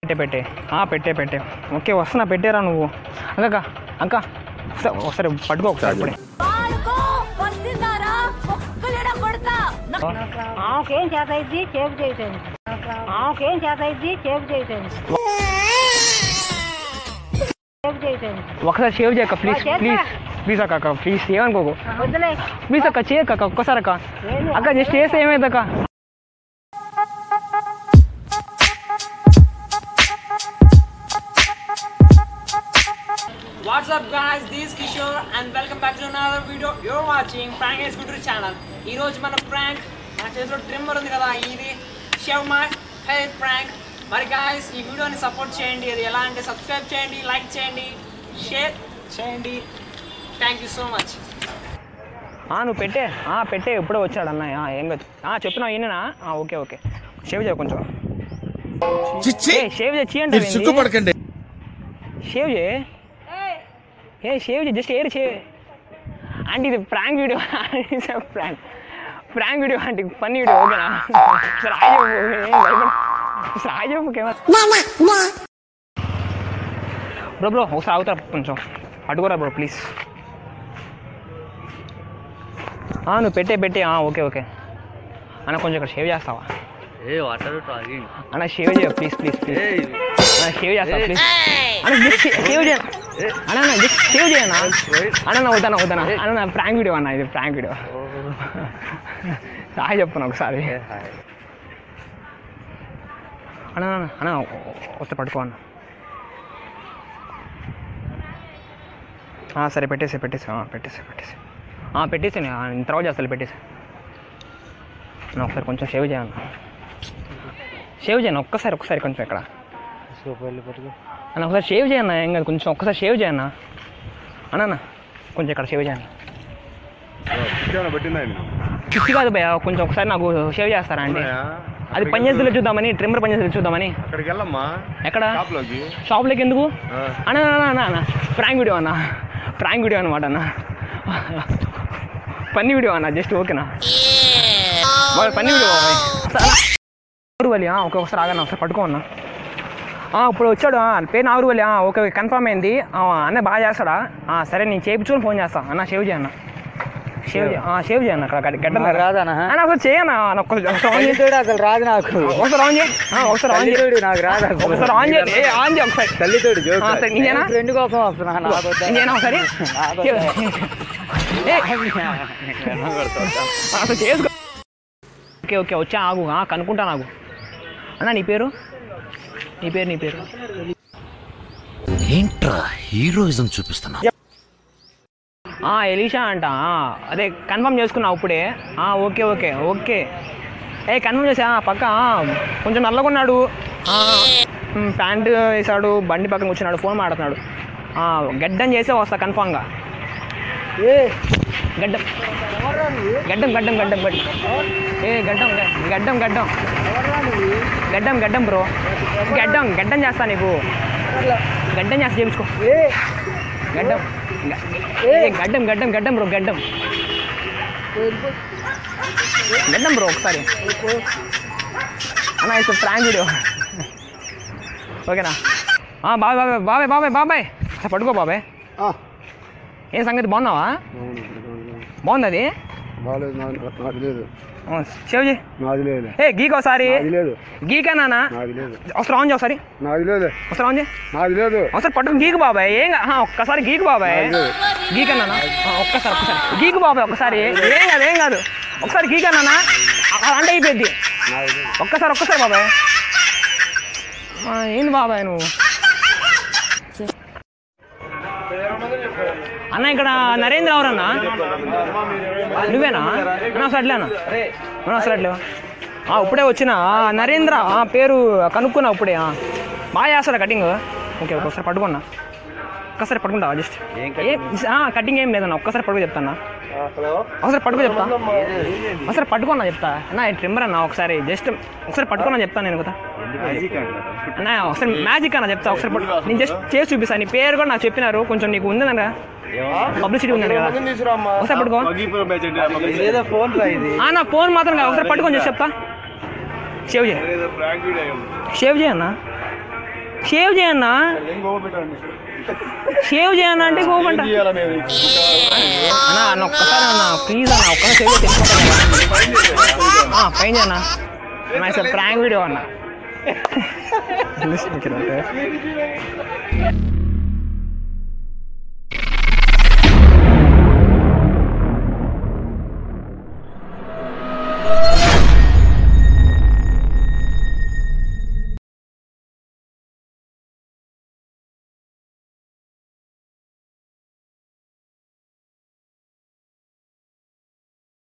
పెట్టే పెట్టే ఆ, పెట్టే పెట్టే ఓకే వస్తున్నా పెట్టేరా నువ్వు అక్క అక్క ఒకసారి ఒకసారి పట్టుకో ఒకసారి ఇప్పుడే పాడుకో వచ్చిందారా ఒక్కలేడా కొడతా ఆమెకేం చేత అయింది చేపు చేయటం ఆమెకేం చేత అయింది చేపు చేయటం చేపు చేయటం ఒకసారి సేవ్ చేయక్క ప్లీజ్ చేస్తా. ప్లీజ్ ప్లీజ్ అక్క అక్క ప్లీజ్ ఏమనుకోకు వద్దులే ప్లీజ్ అక్క చేయక్క అక్క ఒక్కసారి అక్క ఏంది? అక్క జస్ట్ చేస్తే ఏమైంది అక్క What's up guys, this is Kishore and welcome back to another video. You're watching Prank is Good channel ఈ రోజు మన ప్రాంక్ మన చేతిలో ట్రిమ్మర్ ఉంది కదా ఇది షెవ్ మై హెయిర్ ప్రాంక్ మరి గాయస్ ఈ వీడియోని సపోర్ట్ చేయండి అది ఎలా అంటే సబ్స్క్రైబ్ చేయండి లైక్ చేయండి షేర్ చేయండి థ్యాంక్ యూ సో మచ్ ఆ, నువ్వు పెట్టే ఆ, పెట్టే ఇప్పుడే వచ్చాడు అన్నయ్య ఆ, ఏం కాదు ఆ, చెప్పినావు ఈయననా ఆ, ఓకే ఓకే షేవ్ చేయ కొంచెం చిచ్చి ఏ షేవ్ చేయి చీ మీరు అంటే సిగ్గుపడకండి షేవ్ చేయి ఏ షేవ్ చేయి జస్ట్ ఎయిర్ షేవ్ అంటే ఇది prank video prank prank video అంటే ఫన్నీ వీడియో ఓకేనా సరే హాయ్ చెప్పు ఏం భయపడ సరే హాయ్ చెప్పు కెమెరా బ్రో బ్రో ఒకసారి అవుతారా కొంచెం అడుగురా బ్రో ప్లీజ్ నువ్వు పెట్టే పెట్టే ఆ, ఓకే ఓకే అన్న కొంచెం ఇక్కడ షేవ్ చేస్తావా ఏ వాటర్ టాకింగ్ అన్న షేవ్ చేయ ప్లీజ్ ప్లీజ్ ప్లీజ్ అన్న షేవ్ చేస్తా ప్లీజ్ అన్న జస్ట్ షేవ్ చేయ అన్న అన్న జస్ట్ షేవ్ చేయనా అన్న నా వద్దన వద్దన అన్న నా ప్రాంక్ వీడియో అన్న ఇది ప్రాంక్ వీడియో హాయ్ చెప్పను ఒకసారి అన్న అన్న అన్న వస్తే పట్టుకో అన్న ఆ, సరే పెట్టేసి పెట్టేసి ఆ, పెట్టేసి పెట్టేసి ఆ, పెట్టేసి నేను, ఆ, నేను తర్వాత చేస్తాను పెట్టేసి అన్న ఒకసారి కొంచెం షేవ్ చేయను షేవ్ చేయను ఒక్కసారి ఒక్కసారి కొంచెం ఇక్కడ అన్న ఒకసారి షేవ్ చేయన్న ఏం కాదు కొంచెం ఒక్కసారి షేవ్ చేయన్న అన్న అన్న కొంచెం ఇక్కడ షేవ్ చేయను పిచ్చి కాదు భయ కొంచెం ఒకసారి నాకు షేవ్ చేస్తారా అండి అది పనిచేసేలో చూద్దామని ట్రిమ్మర్ పనిచేసేలో చూద్దామని అక్కడికి వెళ్ళమ్మా ఎక్కడ షాప్లోకి షాప్లోకి ఎందుకు అన్న అన్న అన్న అన్న ప్రాంక్ వీడియో అన్న ప్రాంక్ వీడియో అనమాట అన్న పన్ని వీడియో అన్న జస్ట్ ఓకేనా బాయ్ పన్ని వీడియో నాగరువలి ఒక్కొక్కసారి ఆగన్న ఒకసారి పట్టుకో అన్న ఆ, ఇప్పుడు వచ్చాడు ఆ, పేరు నాగరువలి ఆ, ఓకే ఓకే కన్ఫర్మ్ అయింది ఆ, అన్న బాగా చేస్తాడా ఆ, సరే నేను చేయించుకొని ఫోన్ చేస్తా అన్న షేవ్ చేయన్న షేవ్ చేయ షేవ్ చేయన్న అక్కడ గడ్డ- గడ్డ మీద. రాదనా అన్న ఒకసారి చేయన్న అన్న, ఒక్క- ఒకసారి ఆన్ చేయి. అసలు రాదు నాకు ఒకసారి ఆన్ చేయి ఆ, ఒకసారి ఆన్ చేయి తల్లితోడు నాకు రాదు అసలు. ఒకసారి ఆన్ చేయి ఏ, ఆన్ చేయి ఒకసారి తల్లితోడు జోక్ ఆ, సరే, నీదేనా? ఫ్రెండ్ కోసం వస్తున్నా నాకు వద్దా? ఇంకేనా ఒకసారి నాకు ఏ, వద్దా? అసలు చేసుకో ఓకే ఓకే వచ్చా ఆగు ఆ, కనుక్కుంటా నాకు అన్న నీ పేరు నీ పేరు నీ పేరు ఏంట్రా హీరోయిజం చూపిస్తున్నా ఆ, ఎలీషా అంట ఆ, అదే కన్ఫర్మ్ చేసుకున్నావు ఇప్పుడే ఆ, ఓకే ఓకే ఓకే ఏ కన్ఫర్మ్ చేసా ఆ, పక్క ఆ, కొంచెం నల్లగొన్నాడు ప్యాంటు వేసాడు బండి పక్కన కూర్చున్నాడు ఫోన్ మాడుతున్నాడు ఆ, గడ్డం చేసే వస్తా కన్ఫామ్గా గడ్డం గడ్డం గడ్డం గడ్డం గడ్డం ఏ గడ్డం గడ్డం గడ్డం గడ్డం గడ్డం బ్రో గడ్డం గడ్డం చేస్తా నీకు గడ్డం చేస్తా చేయించుకో గడ్డం గ- ఏ గడ్డం గడ్డం గడ్డం బ్రో గడ్డం గడ్డం బ్రో ఒకసారి అన్న ఇప్పుడు ప్రాంక్ వీడియో ఓకేనా ఆ, బాబాయ్ బాబాయ్ బాబాయ్ బాబాయ్ బాబాయ్ అసలు పడుకో బాబాయ్ ఏం సంగతి బాగున్నావా బాగుంది అది బాగాలేదు నాకు లేదు ఆ, సేవ్ చేయి నాది లేదు ఏ గీక్ ఒకసారి నాది లేదు గీకా నాన్న నాది లేదు ఒకసారి ఆన్ చేయి ఒకసారి నాది లేదు ఒకసారి ఆన్ చేయి నాది లేదు ఒకసారి పట్టుకుని గీకు బాబాయ్ ఏం కా- ఆ, ఒక్కసారి గీకు బాబాయ్ గీక నాన్న ఆ, ఒక్కసారి ఒక్కసారి గీకు బాబాయ్ ఒక్కసారి ఏం కాదు ఏం కాదు ఒకసారి గీక నాన్న అ- అంటే అయిపోయింది ఒక్కసారి ఒక్కసారి బాబాయ్ ఆ, ఏంది బాబాయ్ నువ్వు అన్న ఇక్కడ నరేంద్ర ఎవరన్నా నువ్వేనా అన్న అసలు అట్లేనా అన్న అసలు అట్లేవా ఆ, ఇప్పుడే వచ్చిన ఆ, నరేంద్ర ఆ, పేరు కనుక్కున్నా ఇప్పుడే ఆ. బాగా చేస్తాడా కటింగ్ ఓకే ఓకే ఒకసారి పట్టుకున్నా ఒక్కసారి పట్టుకుంటావా జస్ట్ కటింగ్ ఏం లేదన్న ఒక్కసారి పట్టుకు చెప్తానా ఒకసారి పట్టుకు చెప్తా ఒకసారి పట్టుకున్నా చెప్తా అన్న ట్రిమ్మర్ అన్న ఒకసారి జస్ట్ ఒకసారి పట్టుకున్నా చెప్తాను నేను కదా అన్న ఒకసారి మ్యాజిక్ అన్న చెప్తా ఒకసారి పట్టు నేను జస్ట్ చేసి చూపిస్తాను నీ పేరు కూడా నాకు చెప్పినారు కొంచెం నీకు ఉందన్న పబ్లిసిటీ ఉందండి కదా ఒకసారి పట్టుకో ఇదేదో ఫోన్ రా ఇది ఆ, నా ఫోన్ మాత్రం కాదు ఒకసారి పట్టుకొని చేసి చెప్తా షేవ్ చేయి షేవ్ చేయన్నా షేవ్ చేయన్నా షేవ్ చేయన్నా అంటే కోపంట అన్న అన్న ఒక్కసారి అన్న ప్లీజ్ అన్న ఒక్కసారి షేవ్ చేసి ఫైన్ చేయన్నా అన్న సార్ ప్రాంక్ వీడియో అన్న